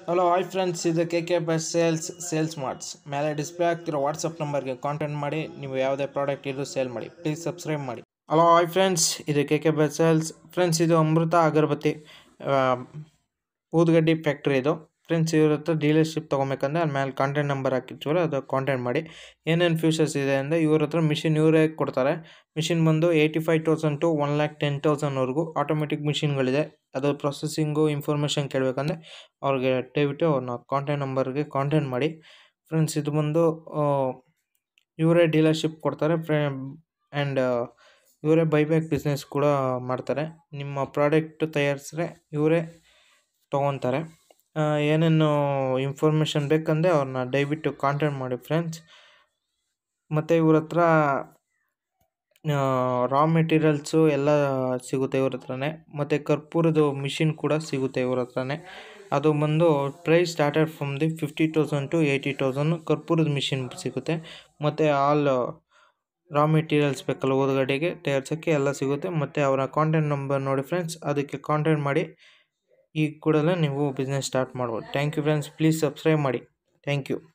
hello hi friends ಇದು K K bus sales sales ಮಾಡ್ಸ್ ಮೇಲೆ ಡಿಸ್ಪ್ಲೇ ಆಗ್ತಿರೋ ವಾಟ್ಸಪ್ ನಂಬರ್ಗೆ ಕಾಂಟ್ಯಾಕ್ಟ್ ಮಾಡಿ ನೀವು ಯಾವುದೇ ಪ್ರಾಡಕ್ಟ್ ಇದ್ರೂ ಸೇಲ್ ಮಾಡಿ ಪ್ಲೀಸ್ ಸಬ್ಸ್ಕ್ರೈಬ್ ಮಾಡಿ ಹಲೋ ಹಾಯ್ ಫ್ರೆಂಡ್ಸ್ ಇದು K K bus sales friends ಇದು ಅಮೃತ ಅಗರಬತ್ತಿ ಆ, ಊದ್ಗಡ್ಡಿ ಫ್ಯಾಕ್ಟ್ರಿ ಇದು ಫ್ರೆಂಡ್ಸ್ ಇವ್ರ ಹತ್ರ ಡೀಲರ್ಶಿಪ್ ತೊಗೊಬೇಕಂದ್ರೆ ಅಲ್ಲಿ ಮೇಲೆ ಕಾಂಟ್ಯಾಕ್ಟ್ ನಂಬರ್ ಹಾಕಿರ್ತೀವಲ್ಲ ಅದು ಕಾಂಟ್ಯಾಕ್ಟ್ ಮಾಡಿ ಏನೇನು ಫ್ಯೂಚರ್ಸ್ ಇದೆ ಅಂದರೆ ಇವ್ರ ಹತ್ರ ಮಿಷಿನ್ ಇವರೇ ಕೊಡ್ತಾರೆ ಮಿಷಿನ್ ಬಂದು eighty five thousand to one lakh ten ತೌಸಂಡ್ವರೆಗೂ ಆಟೋಮೆಟಿಕ್ ಮಿಷಿನ್ಗಳಿದೆ ಅದು ಪ್ರೊಸೆಸಿಂಗು ಇನ್ಫಾರ್ಮೇಷನ್ ಕೇಳಬೇಕಂದ್ರೆ ಅವ್ರಿಗೆ ದಯವಿಟ್ಟು ಅವ್ರನ್ನ ಕಾಂಟ್ಯಾಕ್ಟ್ ನಂಬರ್ಗೆ ಕಾಂಟ್ಯಾಕ್ಟ್ ಮಾಡಿ ಫ್ರೆಂಡ್ಸ್ ಇದು ಬಂದು ಆ, ಇವರೇ ಡೀಲರ್ಶಿಪ್ ಕೊಡ್ತಾರೆ ಫ್ರೇ ಆ್ಯಂಡ್ ಇವರೇ ಬೈಬ್ಯಾಕ್ ಬಿಸ್ನೆಸ್ ಕೂಡ ಮಾಡ್ತಾರೆ ನಿಮ್ಮ ಪ್ರಾಡಕ್ಟ್ ತಯಾರಿಸಿದ್ರೆ ಇವರೇ ತೊಗೊತಾರೆ ಆ, ಏನೇನು ಇನ್ಫಾರ್ಮೇಷನ್ ಬೇಕಂದರೆ ಅವ್ರನ್ನ ದಯವಿಟ್ಟು ಕಾಂಟ್ಯಾಕ್ಟ್ ಮಾಡಿ ಫ್ರೆಂಡ್ಸ್ ಮತ್ತು ಇವ್ರ ಹತ್ರ ರಾ ಮೆಟೀರಿಯಲ್ಸು ಎಲ್ಲ ಸಿಗುತ್ತೆ ಇವ್ರ ಹತ್ರನೇ ಮತ್ತು ಕರ್ಪೂರದ್ದು ಮಿಷಿನ್ ಕೂಡ ಸಿಗುತ್ತೆ ಇವ್ರ ಹತ್ರನೇ ಅದು ಬಂದು price started from the fifty thousand to eighty thousand ಕರ್ಪೂರದ ಮಿಷಿನ್ ಸಿಗುತ್ತೆ ಮತ್ತು ಆಲ್ ರಾ ಮೆಟೀರಿಯಲ್ಸ್ ಬೇಕಲ್ಲ ಊದುಗಡ್ಡೆಗೆ ತಯಾರಿಸೋಕ್ಕೆ ಎಲ್ಲ ಸಿಗುತ್ತೆ ಮತ್ತು ಅವರ ಕಾಂಟ್ಯಾಕ್ಟ್ ನಂಬರ್ ನೋಡಿ ಫ್ರೆಂಡ್ಸ್ ಅದಕ್ಕೆ ಕಾಂಟ್ಯಾಕ್ಟ್ ಮಾಡಿ ಈಗ ಕೂಡಲೇ ನೀವು ಬಿಸ್ನೆಸ್ ಸ್ಟಾರ್ಟ್ ಮಾಡ್ಬೋದು thank you friends please subscribe ಮಾಡಿ ಥ್ಯಾಂಕ್ ಯು